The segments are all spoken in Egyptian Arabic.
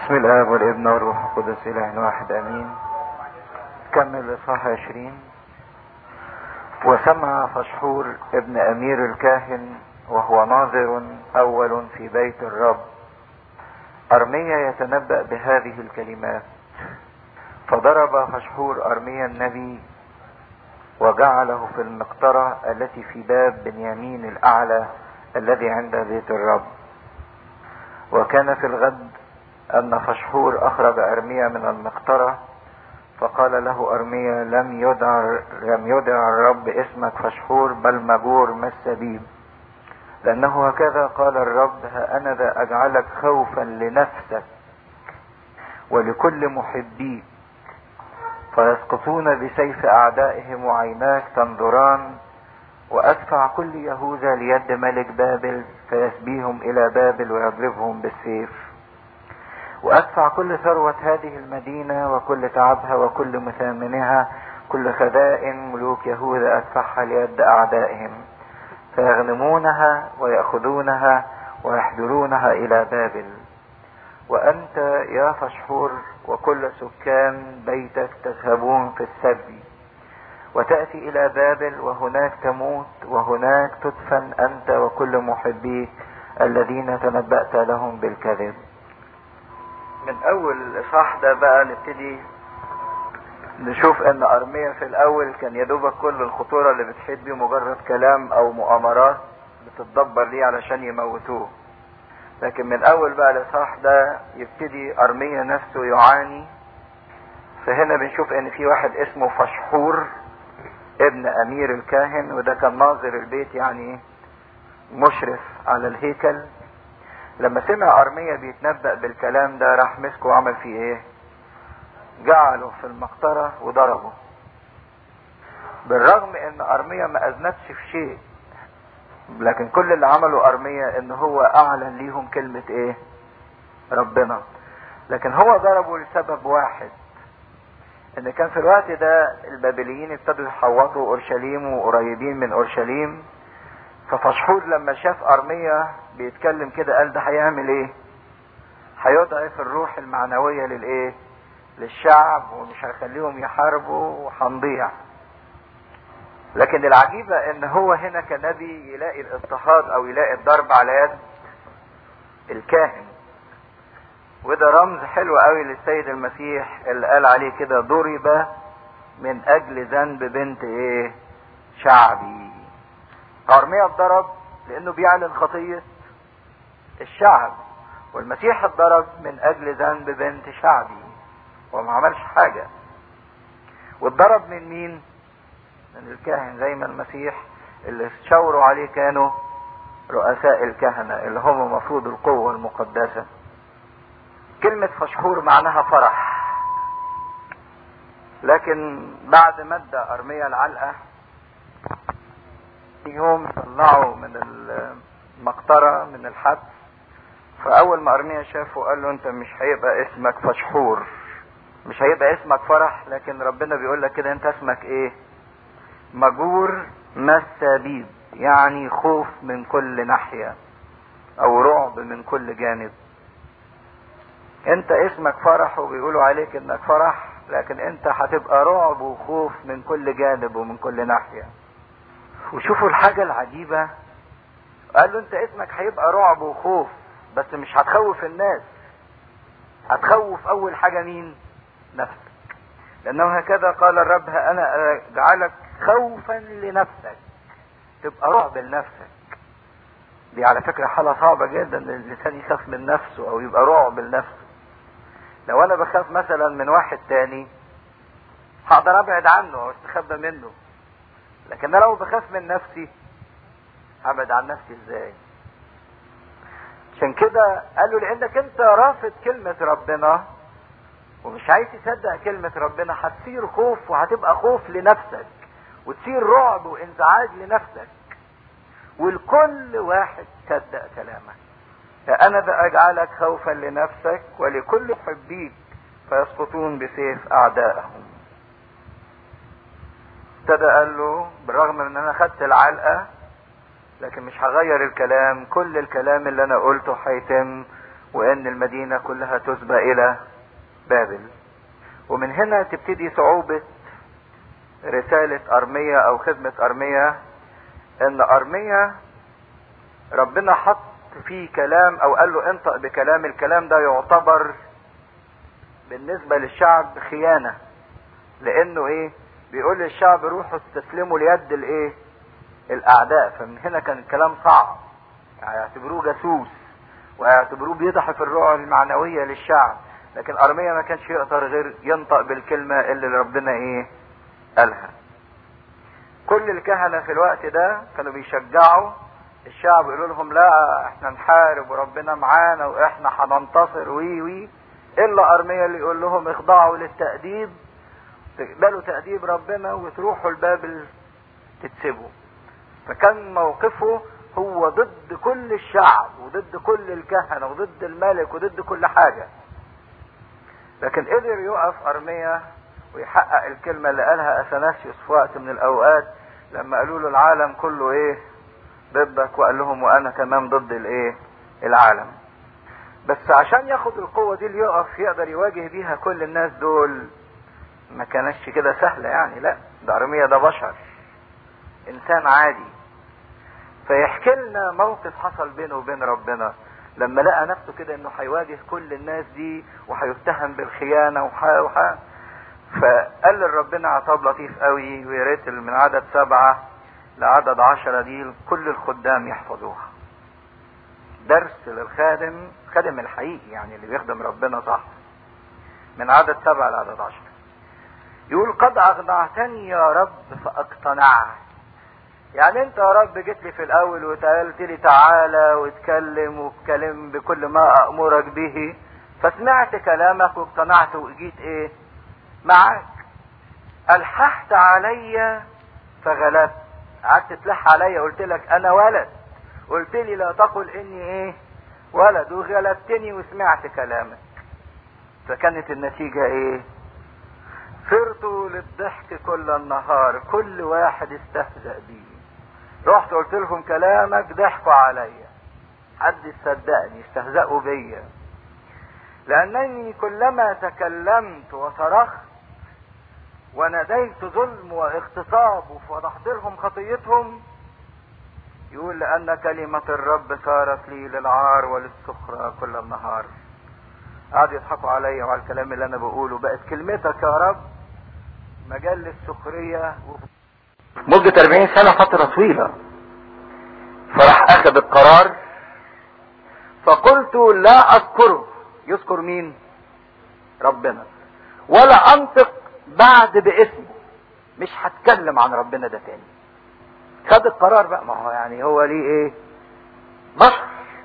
بسم الاب والابن والروح القدس اله واحد امين كمل اصحاح عشرين وسمع فشحور ابن امير الكاهن وهو ناظر اول في بيت الرب ارميا يتنبأ بهذه الكلمات فضرب فشحور ارميا النبي وجعله في المقطرة التي في باب بنيامين الاعلى الذي عند بيت الرب وكان في الغد أن فشحور أخرج أرميا من المقطرة فقال له أرميا لم يدع لم يدع الرب اسمك فشحور بل مجور مسبيب لأنه هكذا قال الرب ها أنا ذا أجعلك خوفا لنفسك ولكل محبيك فيسقطون بسيف أعدائهم وعيناك تنظران وأدفع كل يهوذا ليد ملك بابل فيسبيهم إلى بابل ويضربهم بالسيف وادفع كل ثروة هذه المدينة وكل تعبها وكل مثامنها كل خزائن ملوك يهوذا ادفعها ليد اعدائهم فيغنمونها ويأخذونها ويحضرونها الى بابل وانت يا فشحور وكل سكان بيتك تذهبون في السبي وتأتي الى بابل وهناك تموت وهناك تدفن انت وكل محبيك الذين تنبأت لهم بالكذب من اول الاصحاح ده بقى نبتدي نشوف ان ارميا في الاول كان يدوبك كل الخطورة اللي بتحيط بيه مجرد كلام او مؤامرات بتتدبر ليه علشان يموتوه لكن من اول بقى الاصحاح ده يبتدي ارميا نفسه يعاني فهنا بنشوف ان في واحد اسمه فشحور ابن امير الكاهن وده كان ناظر البيت يعني مشرف على الهيكل لما سمع ارميا بيتنبأ بالكلام ده راح مسكه وعمل فيه ايه جعله في المقطرة وضربه بالرغم ان ارميا ما اذنبش في شيء لكن كل اللي عمله ارميا ان هو اعلن ليهم كلمة ايه ربنا لكن هو ضربه لسبب واحد ان كان في الوقت ده البابليين ابتدوا يحوطوا اورشليم وقريبين من اورشليم ففشحور لما شاف ارميا بيتكلم كده قال ده هيعمل ايه هيضعف الروح المعنوية للايه للشعب ومش هيخليهم يحاربوا وهنضيع لكن العجيبة ان هو هنا كنبي يلاقي الاضطهاد او يلاقي الضرب على يد الكاهن وده رمز حلو قوي للسيد المسيح اللي قال عليه كده ضرب من اجل ذنب بنت ايه شعبي ارميا اتضرب لانه بيعلن خطية الشعب والمسيح اتضرب من اجل ذنب بنت شعبي وما عملش حاجة واتضرب من مين من الكاهن زي ما المسيح اللي شاوروا عليه كانوا رؤساء الكهنة اللي هم مفروض القوة المقدسة كلمة فشحور معناها فرح لكن بعد ما ادى ارميا العلقة يوم طلعوا من المقطرة من الحبس فاول ما ارميا شافه قال له انت مش هيبقى اسمك فشحور مش هيبقى اسمك فرح لكن ربنا بيقول لك كده انت اسمك ايه مجور مسابيب يعني خوف من كل ناحية او رعب من كل جانب انت اسمك فرح وبيقولوا عليك انك فرح لكن انت هتبقى رعب وخوف من كل جانب ومن كل ناحية وشوفوا الحاجة العجيبة قال له انت اسمك هيبقى رعب وخوف بس مش هتخوف الناس هتخوف اول حاجة مين نفسك لانه هكذا قال الرب ها انا اجعلك خوفا لنفسك تبقى رعب لنفسك دي على فكرة حالة صعبة جدا ان الانسان يخاف من نفسه او يبقى رعب لنفسه لو انا بخاف مثلا من واحد تاني هقدر ابعد عنه او استخبى منه لكن انا لو بخاف من نفسي هبعد عن نفسي ازاي عشان كده قال له لانك انت رافض كلمة ربنا ومش عايز تصدق كلمة ربنا هتصير خوف وهتبقى خوف لنفسك وتصير رعب وانزعاج لنفسك والكل واحد صدق كلامك فأنا بأجعلك خوفا لنفسك ولكل محبيك فيسقطون بسيف أعدائهم ابتدى قال له بالرغم من ان انا خدت العلقة لكن مش هغير الكلام كل الكلام اللي انا قلته هيتم وان المدينة كلها تسبى الى بابل ومن هنا تبتدي صعوبة رسالة ارمية او خدمة ارمية ان ارمية ربنا حط فيه كلام او قال له انطق بكلام الكلام ده يعتبر بالنسبة للشعب خيانة لانه ايه بيقول للشعب روحوا استسلموا ليد الايه الاعداء فمن هنا كان الكلام صعب يعني يعتبروه جاسوس ويعتبروه بيضحك الروح المعنوية للشعب لكن ارميا ما كانش يقدر غير ينطق بالكلمة اللي ربنا ايه قالها كل الكهنة في الوقت ده كانوا بيشجعوا الشعب يقولوا لهم لا احنا نحارب وربنا معانا واحنا هننتصر وي وي الا ارميا اللي يقول لهم اخضعوا للتأديب تقبلوا تأديب ربنا وتروحوا لبابل تتسبوا فكان موقفه هو ضد كل الشعب وضد كل الكهنة وضد الملك وضد كل حاجة لكن قدر يقف ارميا ويحقق الكلمة اللي قالها اثناسيوس في وقت من الاوقات لما قالوا له العالم كله ايه ضدك وقال لهم وانا كمان ضد الايه العالم بس عشان ياخد القوة دي اللي يقف يقدر يواجه بيها كل الناس دول ما كانش كده سهلة يعني لا ده ارميا ده بشر انسان عادي فيحكي لنا موقف حصل بينه وبين ربنا لما لقى نفسه كده انه هيواجه كل الناس دي وهيتهم بالخيانة وح... وح... فقال لربنا عطاب لطيف قوي ويا ريت من عدد سبعة لعدد عشرة دي كل الخدام يحفظوها درس للخادم خادم الحقيقي يعني اللي بيخدم ربنا صح من عدد سبعة لعدد عشرة يقول قد أغنعتني يا رب فأقتنعت يعني انت يا رب جيت لي في الاول وقلت لي تعالى واتكلم واتكلم بكل ما امرك به فسمعت كلامك واقتنعت وجيت ايه معاك الححت علي فغلبت قعدت تلح عليا قلت لك انا ولد قلت لي لا تقل اني ايه ولد وغلبتني وسمعت كلامك فكانت النتيجة ايه صرت للضحك كل النهار كل واحد استهزأ بي رحت قلت لهم كلامك ضحكوا عليا حد صدقني استهزأوا بيا لأنني كلما تكلمت وصرخت وناديت ظلم واغتصاب وفضحت لهم خطيتهم يقول لأن كلمة الرب صارت لي للعار وللسخرة كل النهار قعدوا يضحكوا عليا وعلى الكلام اللي أنا بقوله بقت كلمتك يا رب مجال للسخرية مدة 40 سنة فترة طويلة فراح أخذ القرار فقلت لا أذكره يذكر مين ربنا ولا أنطق بعد باسمه مش هتكلم عن ربنا ده تاني خد القرار بقى ما هو يعني هو ليه ايه بشر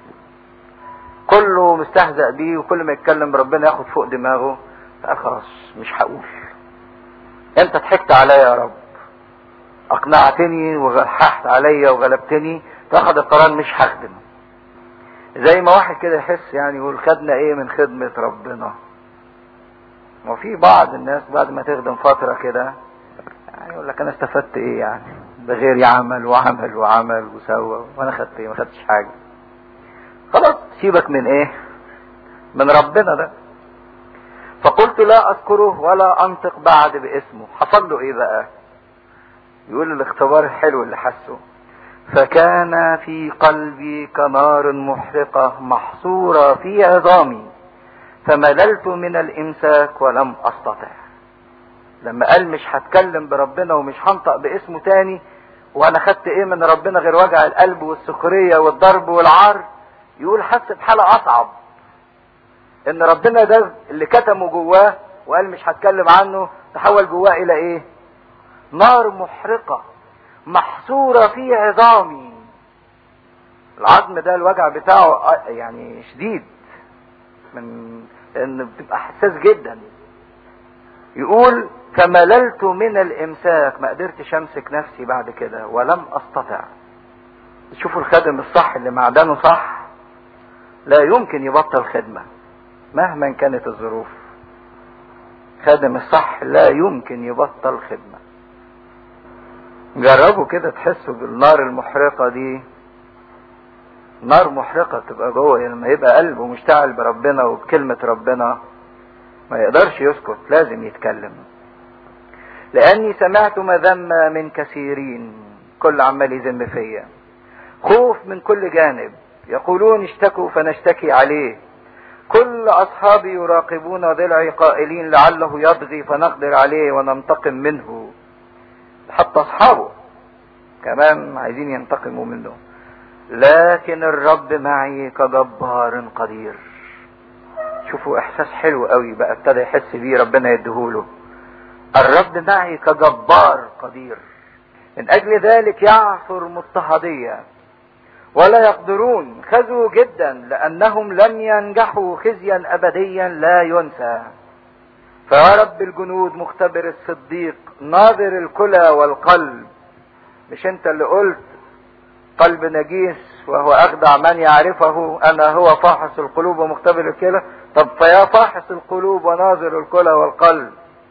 كله مستهزأ بيه وكل ما يتكلم ربنا ياخد فوق دماغه فقال خلاص مش هقول انت ضحكت عليا يا رب اقنعتني وغححت عليا وغلبتني تاخد القرار مش هخدم زي ما واحد كده يحس يعني يقول خدنا ايه من خدمة ربنا وفي بعض الناس بعد ما تخدم فترة كده يعني يقول لك انا استفدت ايه يعني ده غيري عمل وعمل وعمل وسوى وانا خدت ايه ما خدتش حاجة خلاص سيبك من ايه من ربنا ده فقلت لا اذكره ولا انطق بعد باسمه حصل له ايه بقى يقول الاختبار الحلو اللي حسه فكان في قلبي كنار محرقة محصورة في عظامي فمللت من الامساك ولم استطع لما قال مش هتكلم بربنا ومش هنطق باسمه تاني وانا خدت ايه من ربنا غير وجع القلب والسخرية والضرب والعار يقول حس بحالة اصعب ان ربنا ده اللي كتمه جواه وقال مش هتكلم عنه تحول جواه الى ايه نار محرقة محصورة في عظامي العظم ده الوجع بتاعه يعني شديد من ان بتبقى حساس جدا يقول فمللت من الامساك ما قدرتش امسك نفسي بعد كده ولم استطع شوفوا الخادم الصح اللي معدنه صح لا يمكن يبطل خدمة مهما كانت الظروف خادم الصح لا يمكن يبطل خدمة جربوا كده تحسوا بالنار المحرقة دي نار محرقة تبقى جوه لما يبقى قلبه مشتعل بربنا وبكلمة ربنا ما يقدرش يسكت لازم يتكلم لاني سمعت مذمة من كثيرين كل عمال يذم فيا خوف من كل جانب يقولون اشتكوا فنشتكي عليه كل اصحابي يراقبون ضلعي قائلين لعله يضغي فنقدر عليه وننتقم منه حتى اصحابه كمان عايزين ينتقموا منه لكن الرب معي كجبار قدير شوفوا احساس حلو قوي بقى ابتدى يحس بيه ربنا يديهوله الرب معي كجبار قدير من اجل ذلك يعثر مضطهدية ولا يقدرون خزوا جدا لانهم لم ينجحوا خزيا ابديا لا ينسى فيا رب الجنود مختبر الصديق ناظر الكلى والقلب مش انت اللي قلت قلب نجيس وهو اخدع من يعرفه انا هو فاحص القلوب ومختبر الكلى طب فيا فاحص القلوب وناظر الكلى والقلب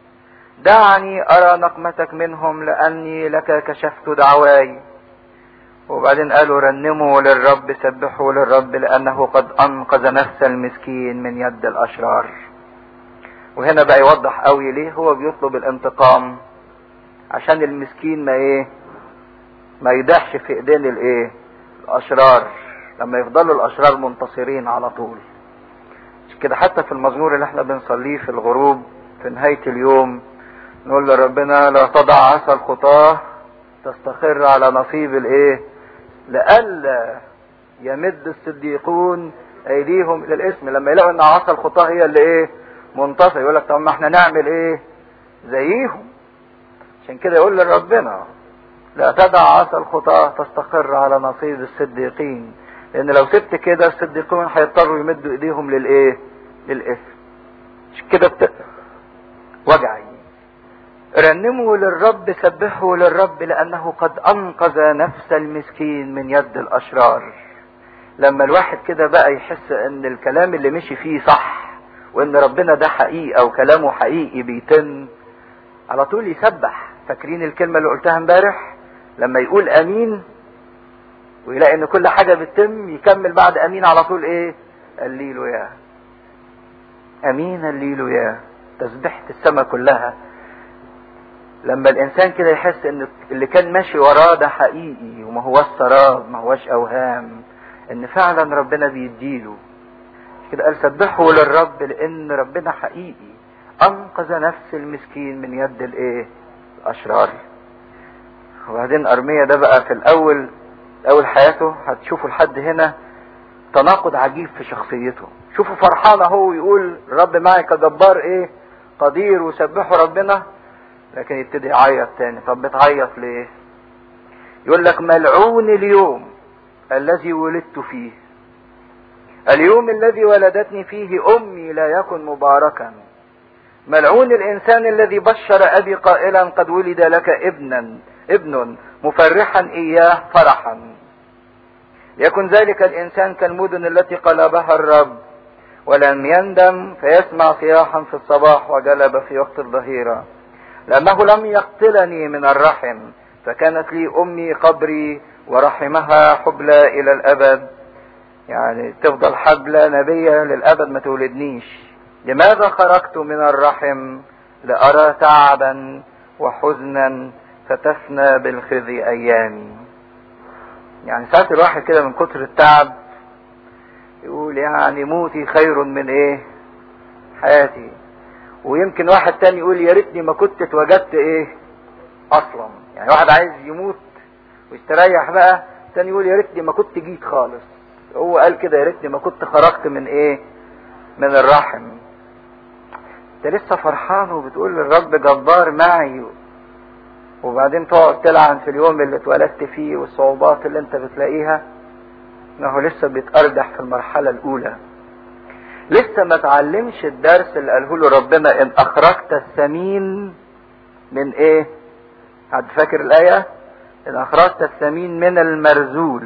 دعني ارى نقمتك منهم لاني لك كشفت دعواي وبعدين قالوا رنموا للرب سبحوا للرب لانه قد انقذ نفس المسكين من يد الاشرار وهنا بقى يوضح قوي ليه هو بيطلب الانتقام عشان المسكين ما ايه ما يدحش في ايدين الايه الاشرار لما يفضلوا الاشرار منتصرين على طول كده حتى في المزمور اللي احنا بنصليه في الغروب في نهاية اليوم نقول لربنا لا تضع عسى الخطاه تستقر على نصيب الايه لئلا يمد الصديقون ايديهم الى الاسم لما يلاقوا ان عصا الخطاه هي اللي ايه منتصر يقول لك طب ما احنا نعمل ايه زيهم عشان كده يقول لربنا لا تدع عصا الخطاه تستقر على نصيب الصديقين لان لو سبت كده الصديقون هيضطروا يمدوا ايديهم للايه للاثم مش كده بت... وجعي رنموا للرب سبحوا للرب لانه قد انقذ نفس المسكين من يد الاشرار لما الواحد كده بقى يحس ان الكلام اللي مشي فيه صح وان ربنا ده حقيقه وكلامه حقيقي بيتم على طول يسبح فاكرين الكلمه اللي قلتها امبارح لما يقول امين ويلاقي ان كل حاجه بتتم يكمل بعد امين على طول ايه الليلو يا امين الليلو يا تسبحت السماء كلها لما الانسان كده يحس ان اللي كان ماشي وراه ده حقيقي وما هوش سراب ما هوش اوهام ان فعلا ربنا بيديله كده قال سبحوا للرب لان ربنا حقيقي انقذ نفس المسكين من يد الايه الاشرار وبعدين ارميا ده بقى في الاول اول حياته هتشوفوا لحد هنا تناقض عجيب في شخصيته شوفوا فرحان اهو يقول الرب معي كجبار ايه قدير وسبحوا ربنا لكن يبتدي يعيط تاني طب بتعيط ليه يقول لك ملعون اليوم الذي ولدت فيه اليوم الذي ولدتني فيه امي لا يكن مباركا ملعون الانسان الذي بشر ابي قائلا قد ولد لك ابنا ابن مفرحا اياه فرحا يكن ذلك الانسان كالمدن التي قلبها الرب ولم يندم فيسمع صياحا في الصباح وجلب في وقت الظهيره لأنه لم يقتلني من الرحم فكانت لي أمي قبري ورحمها حبلى إلى الأبد يعني تفضل حبلى نبية للأبد ما تولدنيش لماذا خرجت من الرحم لأرى تعبا وحزنا فتفنى بالخزي أيامي يعني ساعات الواحد كده من كتر التعب يقول يعني موتي خير من ايه حياتي ويمكن واحد تاني يقول يا ريتني ما كنت اتوجدت ايه اصلا يعني واحد عايز يموت ويستريح بقى تاني يقول يا ريتني ما كنت جيت خالص هو قال كده يا ريتني ما كنت خرجت من ايه من الرحم انت لسه فرحان وبتقول للرب جبار معي وبعدين تقعد تلعن في اليوم اللي اتولدت فيه والصعوبات اللي انت بتلاقيها انه لسه بيتأرجح في المرحلة الاولى لسه ما تعلمش الدرس اللي قاله له ربنا ان اخرجت السمين من ايه حد فاكر الايه ان اخرجت السمين من المرزول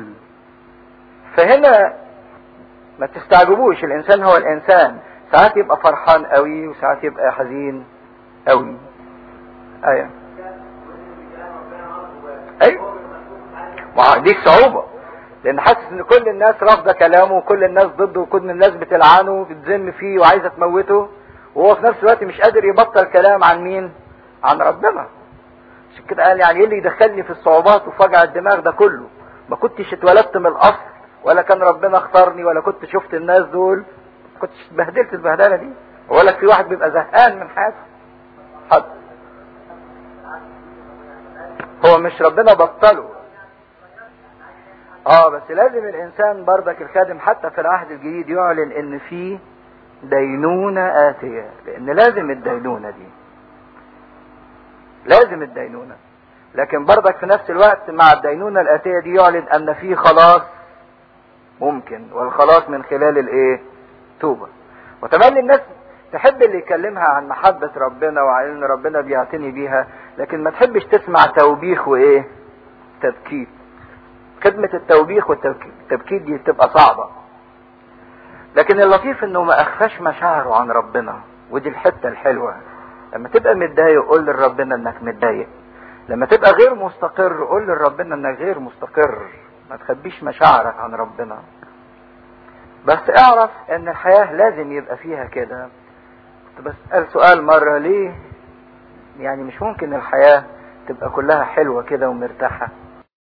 فهنا ما تستعجبوش الانسان هو الانسان ساعات يبقى فرحان قوي وساعات يبقى حزين قوي ايوه ايوه ما دي صعوبه لان حاسس ان كل الناس رافضه كلامه وكل الناس ضده وكل الناس بتلعنه وبتذم فيه وعايزه تموته وهو في نفس الوقت مش قادر يبطل كلام عن مين عن ربنا عشان كده قال يعني ايه اللي يدخلني في الصعوبات وفي وجع الدماغ ده كله ما كنتش اتولدت من الاصل ولا كان ربنا اختارني ولا كنت شفت الناس دول ما كنتش اتبهدلت البهدله دي ولا في واحد بيبقى زهقان من حياته حد هو مش ربنا بطله اه بس لازم الانسان بردك الخادم حتى في العهد الجديد يعلن ان في دينونة آتية لان لازم الدينونة دي لازم الدينونة لكن بردك في نفس الوقت مع الدينونة الآتية دي يعلن ان في خلاص ممكن والخلاص من خلال الايه توبة وتملي الناس تحب اللي يكلمها عن محبة ربنا وعن ان ربنا بيعتني بيها لكن ما تحبش تسمع توبيخ وايه تبكيت خدمة التوبيخ والتبكيت دي بتبقى صعبة لكن اللطيف انه ما اخفاش مشاعره عن ربنا ودي الحتة الحلوة لما تبقى متضايق قول لربنا انك متضايق لما تبقى غير مستقر قول لربنا انك غير مستقر ما تخبيش مشاعرك عن ربنا بس اعرف ان الحياة لازم يبقى فيها كده كنت بسأل سؤال مرة ليه يعني مش ممكن الحياة تبقى كلها حلوة كده ومرتاحة